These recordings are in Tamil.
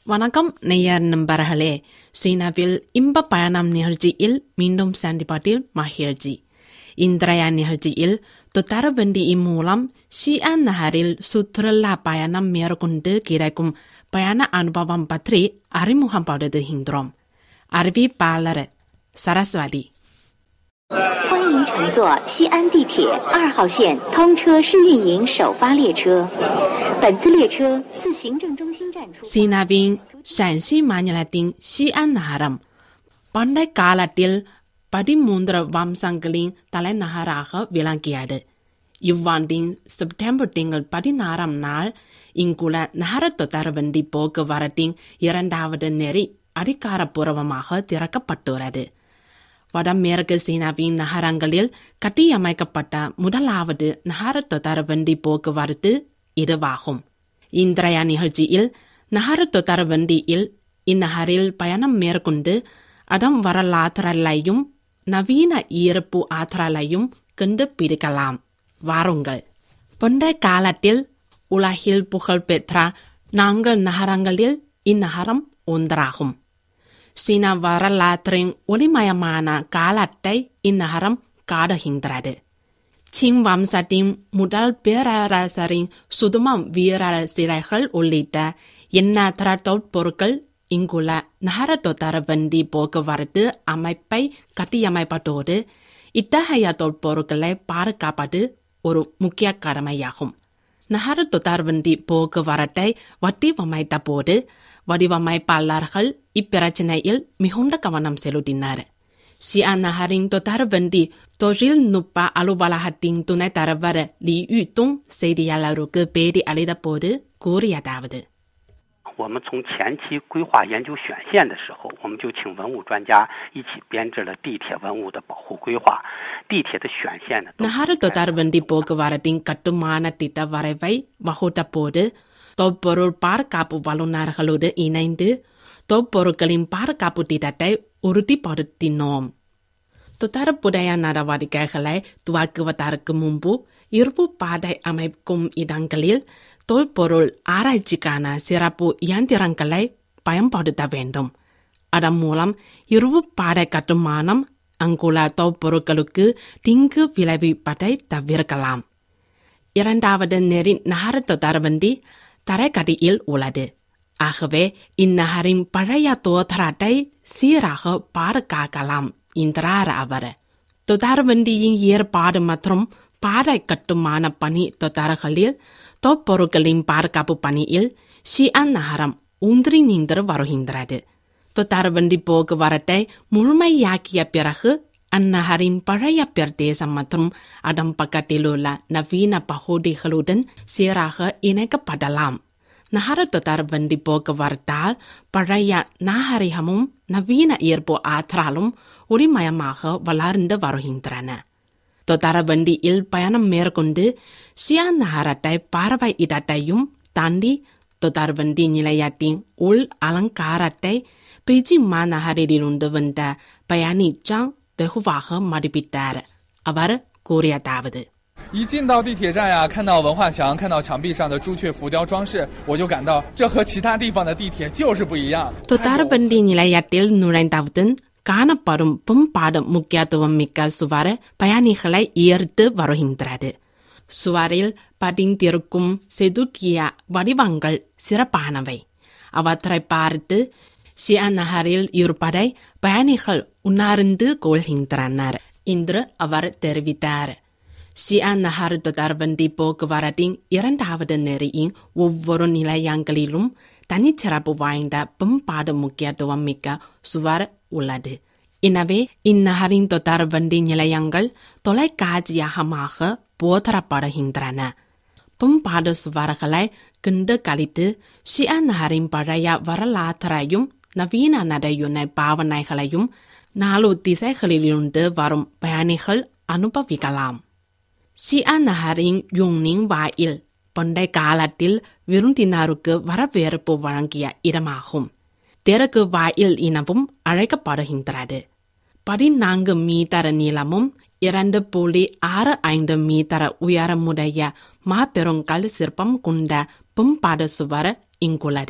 வணக்கம் நேயர் நண்பர்களே சீனாவில் இன்ப பயணம் நிகழ்ச்சியில் மீண்டும் சந்திப்பதில் மகிழ்ச்சி இன்றைய நிகழ்ச்சியில் துத்தரவண்டியின் மூலம் ஷியான் நகரில் சுற்றுலா பயணம் மேற்கொண்டு கிடைக்கும் பயண அனுபவம் பற்றி அறிமுகப்படுத்துகின்றோம் அறிவிப்பாளர் சரஸ்வதி 欢迎乘坐西安地铁二号线通车试运营首发列车。本次列车自行政中心站出发。 சீனாவின் ஷான்சி மாநிலத்தின் ஷியான் நகரம் பண்டை காலத்தில் பதிமூன்று வம்சங்களின் தலைநகராக விளங்கியது இவ்வாண்டின் செப்டம்பர் திங்கள் பதினாறாம் நாள் இங்குள்ள நகர தொடர்வண்டி போக்குவரத்தின் இரண்டாவது நெறி அதிகாரப்பூர்வமாக திறக்கப்பட்டுள்ளது வடமேற்கு சீனாவின் நகரங்களில் கட்டியமைக்கப்பட்ட முதலாவது நகர தொடர்வண்டி போக்குவரத்து இதுவாகும் இன்றைய நிகழ்ச்சியில் நகர தொடர்வண்டியில் இந்நகரில் பயணம் மேற்கொண்டு அதன் வரலாற்றலையும் நவீன ஈர்ப்பு ஆற்றலையும் கண்டுபிடிக்கலாம் வாருங்கள் பண்டைய காலத்தில் உலகில் புகழ்பெற்ற நான்கு நகரங்களில் இந்நகரம் ஒன்றாகும் சீன வரலாற்றின் ஒளிமயமான காலத்தை இந்நகரம் காடுகின்றது சிங் வம்சத்தின் முதல் பேரரசரின் சுதுமம் வீரர் சிலைகள் உள்ளிட்ட எண்ணற்ற தொல்பொருட்கள் இங்குள்ள நகர தொடர்வண்டி போக்குவரத்து அமைப்பை கட்டியமைப்பதோடு இத்தகைய தொல்பொருட்களை பாதுகாப்பது ஒரு முக்கிய கடமையாகும் நகர தொடர்வண்டி போக்குவரத்தை வடிவமைத்த போது வடிவமைப்பாளர்கள் இப்பிரச்சனையில் மிகுந்த கவனம் செலுத்தினர் ஷியான் நகரின் தொடர்வண்டி தொழில்நுட்ப அலுவலகத்தின் துணைத் தலைவர் லி யுதோங் செய்தியாளருக்கு பேட்டி அளித்தபோது கூறியதாவது 我们从前期规划研究选线的时候，我们就请文物专家一起编制了地铁文物的保护规划。地铁的选线呢，都是 நகர 在 தொடர்வண்டி போக்குவரத்தின் கட்டுமான திட்ட வரைவை வகுத்த போது தொல்பொருள் பாதுகாப்பு வல்லுநர்களோடு இணைந்து தொல்பொருட்களின் பாதுகாப்பு திட்டத்தை உறுதிப்படுத்தினோம் தொடர்புடைய நடவடிக்கைகளை துவக்குவதற்கு முன்பு இருப்பு பாதை அமைக்கும் இடங்களில் தொல்பொருள் ஆராய்ச்சிக்கான சிறப்பு இயந்திரங்களை பயன்படுத்த வேண்டும் அதன் மூலம் இருப்பு பாதை கட்டுமானம் அங்குள்ள தொல்பொருட்களுக்கு தீங்கு விளைவிப்பதை தவிர்க்கலாம் இரண்டாவது நெறி நகர தொடர்வண்டி தரைக்கடியில் உள்ளது ஆகவே இந்நகரின் பழைய தோற்றத்தை சீராக பாதுகாக்கலாம் என்றார் அவர் தொடர்வண்டியின் ஏற்பாடு மற்றும் பாதை கட்டுமான பணி தொடர்களில் தொப்பொருட்களின் பாதுகாப்பு பணியில் ஷியான் நகரம் ஊன்றி நின்று வருகின்றது தொடர்வண்டி போக்குவரத்தை முழுமையாக்கிய பிறகு அந்நகரின் பழைய பிரதேசம் மற்றும் அதன் பக்கத்தில் உள்ள நவீன பகுதிகளுடன் சீராக இணைக்கப்படலாம் நகர தொடர்வண்டி போக்குவரத்தால் பழைய நாகரிகமும் நவீன ஈர்ப்பு ஆற்றலும் ஒளிமயமாக வளர்ந்து வருகின்றன தொடர்வண்டியில் பயணம் மேற்கொண்டு ஷியான் நகரத்தை பார்வையிடத்தையும் தாண்டி தொடர்வண்டி நிலையத்தின் உள் அலங்காரத்தை பெய்ஜிங் மாநகரிலிருந்து வந்த பயணி ஜாங் வெகுவாக மதிப்பிட்டார் அவர் கூறியதாவது 一进到地铁站呀，看到文化墙，看到墙壁上的朱雀浮雕装饰，我就感到这和其他地方的地铁就是不一样。它有 தொடர்வண்டி நிலையத்தில் நுழைந்தவுடன் காணப்படும் பண்பாடு முக்கியத்துவம் மிக்க சுவர் பயணிகளை ஈர்த்து வருகின்றது சுவரில் பதிந்திருக்கும் செதுக்கிய வடிவங்கள் சிறப்பானவை அவற்றை பார்த்து ஷியான் நகரில் இருப்பதை பயணிகள் உணர்ந்து கொள்கின்றனர் என்று அவர் தெரிவித்தார் ஷியான் நகர் தொடர்வண்டி போக்குவரத்தின் இரண்டாவது நெறியின் ஒவ்வொரு நிலையங்களிலும் தனிச்சிறப்பு வாய்ந்த பண்பாடு முக்கியத்துவம் மிக்க சுவர் உள்ளது எனவே இந்நகரின் தொடர்வண்டி நிலையங்கள் தொலைக்காட்சியகமாக போதரப்படுகின்றன பண்பாடு சுவர்களை கண்டு கழித்து ஷியான் நகரின் பழைய வரலாற்றையும் நவீன நடையுணை பாவனைகளையும் நாலு திசைகளிலிருந்து வரும் பயணிகள் அனுபவிக்கலாம் ஷியான் நகரின் யுங்னிங் வாயில் பண்டை காலத்தில் விருந்தினருக்கு வரவேற்பு வழங்கிய இடமாகும் தெற்கு வாயில் எனவும் அழைக்கப்படுகின்றது பதினான்கு மீட்டர் நீளமும் இரண்டு புள்ளி ஆறு ஐந்து மீட்டர் உயரமுடைய மாபெருங்கல் சிற்பம் கொண்ட பண்பாடு சுவர் இங்குள்ளது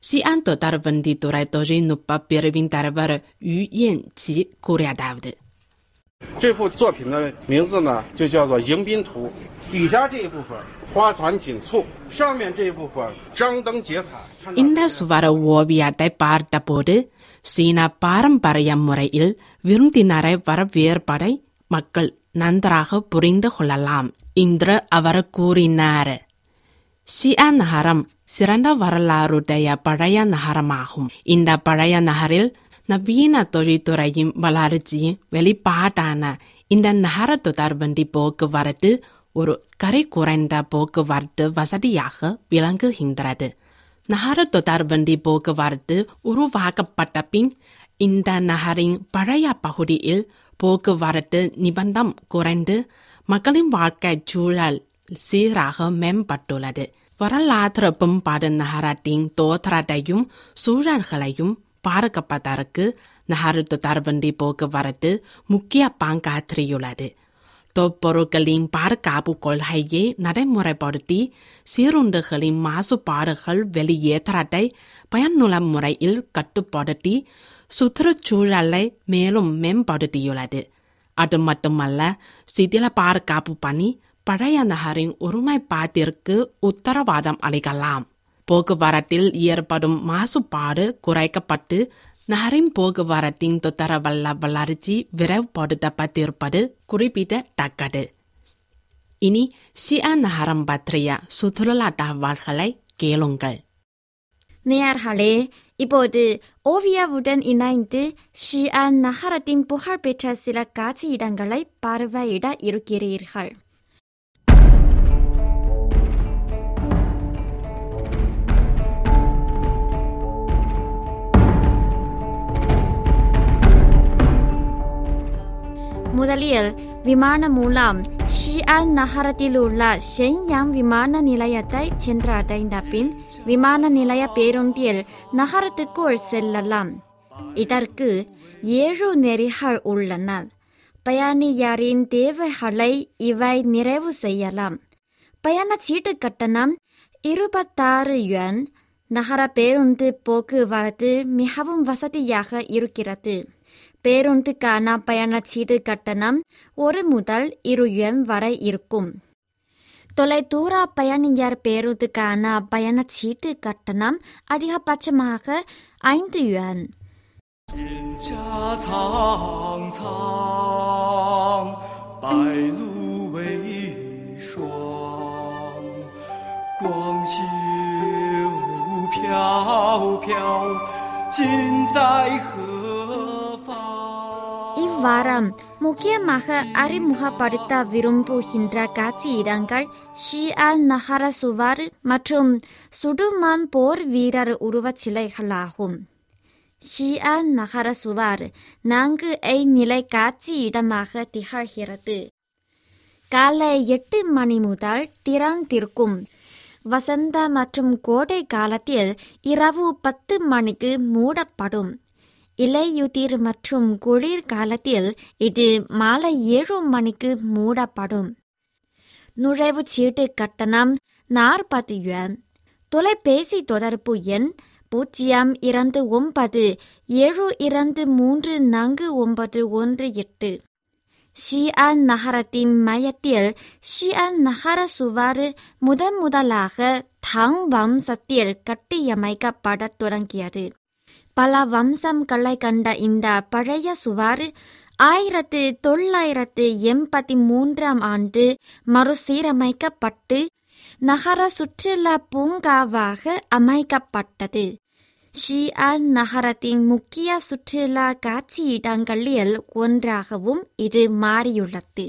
西安多达文地都来多人努巴别人达尔于燕吉古列达的。 这幅作品的名字呢，就叫做《迎宾图》。底下这一部分花团锦簇，上面这一部分张灯结彩。 இந்த சுவர ஓவியத்தை பார்த்தபோது சீன பாரம்பரிய முறையில் விருந்தினரை வரவேற்பதை மக்கள் நன்றாக புரிந்து கொள்ளலாம் என்று அவர் கூறினார் ஷியான் நகரம் சிறந்த வரலாறுடைய பழைய நகரமாகும் இந்த பழைய நகரில் நவீன தொழில்துறையின் வளர்ச்சியின் வெளிப்பாடான இந்த நகர தொடர்வண்டி போக்குவரத்து ஒரு கரை குறைந்த போக்குவரத்து வசதியாக விளங்குகின்றது நகர தொடர்வண்டி போக்குவரத்து உருவாக்கப்பட்ட பின் இந்த நகரின் பழைய பகுதியில் போக்குவரத்து நிபந்தம் குறைந்து மக்களின் வாழ்க்கை சூழல் சீராக மேம்பட்டுள்ளது வரலாற்று பண்பாடு நகரத்தின் தோற்றத்தையும் சூழல்களையும் பாதுகாப்பதற்கு நகர தொடர்வண்டி போக்குவரத்து முக்கிய பங்காற்றியுள்ளது தொப்பொருட்களின் பாதுகாப்பு கொள்கையை நடைமுறைப்படுத்தி சீருண்டுகளின் மாசுபாடுகள் வெளியேற்றத்தை பயனுள்ள முறையில் கட்டுப்படுத்தி சுற்றுச்சூழலை மேலும் மேம்படுத்தியுள்ளது அது மட்டுமல்ல சிதில பாதுகாப்பு பணி பழைய நகரின் ஒருமைப்பாட்டிற்கு உத்தரவாதம் அளிக்கலாம் போக்குவரத்தில் ஏற்படும் மாசுபாடு குறைக்கப்பட்டு நகரின் போக்குவரத்தின் தொத்தரவல்ல வளர்ச்சி விரைவுபடுத்தப்பட்டிருப்பது குறிப்பிடத்தக்கது இனி ஷியான் நகரம் பற்றிய சுற்றுலா தகவல்களை கேளுங்கள் நேயர்களே இப்போது ஓவியாவுடன் இணைந்து ஷியான் நகரத்தின் புகழ்பெற்ற சில காட்சி இடங்களை பார்வையிட இருக்கிறீர்கள் முதலில் விமானம் மூலம் ஷியான் நகரத்தில் உள்ள ஷென்யாங் விமான நிலையத்தை சென்றடைந்த பின் விமான நிலைய பேருந்தில் நகரத்துக்குள் செல்லலாம் இதற்கு ஏழு நெறிகள் உள்ளன பயணியரின் தேவைகளை இவை நிறைவு செய்யலாம் பயணச்சீட்டு கட்டணம் இருபத்தாறு யுவான் நகர பேருந்து போக்குவரத்து மிகவும் வசதியாக இருக்கிறது பேருந்துக்கான பயணச்சீட்டு கட்டணம் ஒரு முதல் இரு யுவான் வரை இருக்கும் தொலைதூர பயணியர் பேருந்துக்கான பயணச்சீட்டு கட்டணம் அதிகபட்சமாக ஐந்து யுவான் 蒹葭苍苍，白露为霜。光袖飘飘，尽在何方？ இவ்வாரம் முக்கியமாக அறிமுகப்படுத்த விரும்புகின்ற காட்சி இடங்கள் ஷியான் நகர சுவர் மற்றும் சுடுமான் போர் வீரர் உருவச் சிலைகளாகும் ஷியான் நகர சுவர் நான்கு ஐ நிலை காட்சி இடமாக திகழ்கிறது காலை எட்டு மணி முதல் திறந்திருக்கும் வசந்த மற்றும் கோடை காலத்தில் இரவு பத்து மணிக்கு மூடப்படும் இலையுதிர் மற்றும் குளிர் காலத்தில் இது மாலை ஏழு மணிக்கு மூடப்படும் நுழைவுச் சீட்டு கட்டணம் நாற்பது யுவான் தொலைபேசி தொடர்பு எண் பூஜ்ஜியம் இரண்டு ஒன்பது ஏழு இரண்டு மூன்று நான்கு ஒன்பது ஒன்று எட்டு ஷியான் நகரத்தின் மையத்தில் ஷியான் நகர சுவர் முதன் முதலாக தாங் வம்சத்தில் கட்டியமைக்கப்படத் தொடங்கியது பல வம்சங்களை கண்ட இந்த பழைய சுவர் ஆயிரத்து தொள்ளாயிரத்து எண்பத்தி மூன்றாம் ஆண்டு மறுசீரமைக்கப்பட்டு நகர சுற்றுலா பூங்காவாக அமைக்கப்பட்டது ஷியான் நகரத்தின் முக்கிய சுற்றுலா காட்சி இடங்களில் ஒன்றாகவும் இது மாறியுள்ளது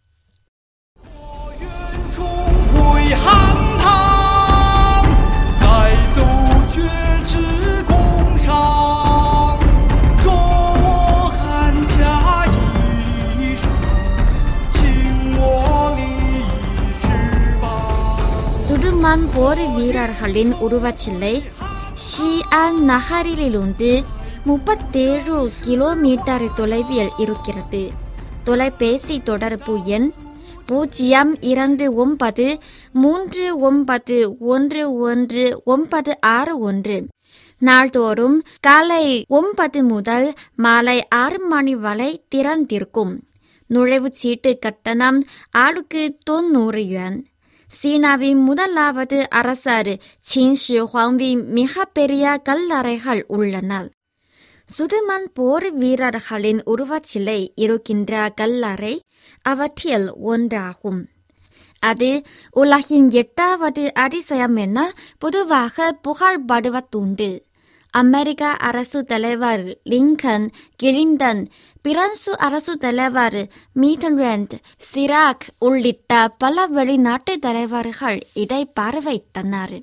愿重回航堂，再奏绝志功上，着我汉家衣裳，请我立翅膀。 சுடுமான் போர் வீரர்களின் உருவச்சிலை ஷியான் நகரிலிருந்து முப்பத்தேழு கிலோமீட்டர் தொலைவில் இருக்கிறது தொலைபேசி தொடர்பு எண் பூஜ்ஜியம் இரண்டு ஒன்பது மூன்று ஒன்பது ஒன்று ஒன்று ஒன்பது ஆறு ஒன்று நாள்தோறும் காலை ஒன்பது முதல் மாலை ஆறு மணி வரை திறந்திருக்கும் நுழைவுச் சீட்டு கட்டணம் ஆளுக்கு தொன்னூறு யுவான் சீனாவின் முதலாவது அரசர் சின்ஷி ஹுவாங்கின் மிகப்பெரிய கல்லறைகள் உள்ளன சுதுமன் போர் வீரர்களின் உருவச்சிலை இருக்கின்ற கல்லறை அவற்றில் ஒன்றாகும் அது உலகின் எட்டாவது அதிசயம் என பொதுவாக புகழ்படுவதுண்டு அமெரிக்க அரசு தலைவர் லிங்கன் கிளிண்டன் பிரான்சு அரசு தலைவர் மீதன்ரண்ட் சிராக் உள்ளிட்ட பல வெளிநாட்டு தலைவர்கள் இதை பார்வையிட்டனர்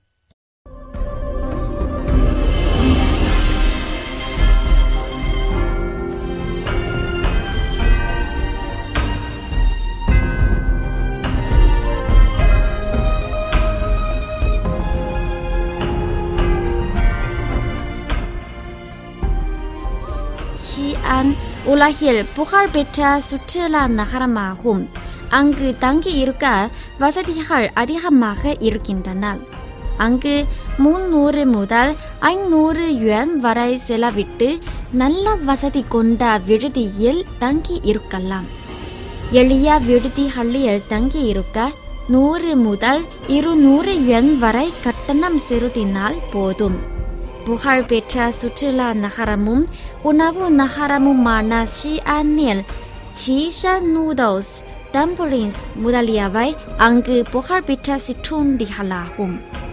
ஷியான் உலகில் புகழ்பெற்ற சுற்றுலா நகரமாகும் அங்கு தங்கியிருக்க வசதிகள் அதிகமாக இருக்கின்றன அங்கு முன்னூறு முதல் ஐநூறு யுவான் வரை செலவிட்டு நல்ல வசதி கொண்ட விடுதியில் தங்கி இருக்கலாம் எளிய விடுதிகளில் தங்கியிருக்க நூறு முதல் இருநூறு யுவான் வரை கட்டணம் செலுத்தினால் போதும் புகழ்பெற்ற சுற்றுலா நகரமும் உணவு நகரமுமான ஷியானில் சீஷன் நூடல்ஸ் டம்பிளின்ஸ் முதலியவை அங்கு புகழ்பெற்ற சிற்றுண்டிகளாகும்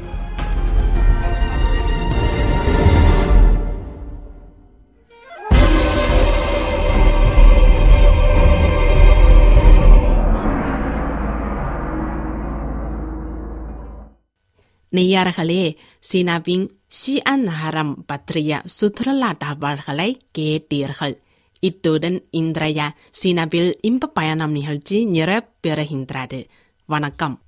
நெய்யார்களே சீனாவின் ஷியான் நகரம் பற்றிய சுற்றுலா தகவல்களை கேட்டீர்கள் இத்துடன் இன்றைய சீனாவில் இன்ப பயணம் நிகழ்ச்சி நிறைவு பெறுகின்றது வணக்கம்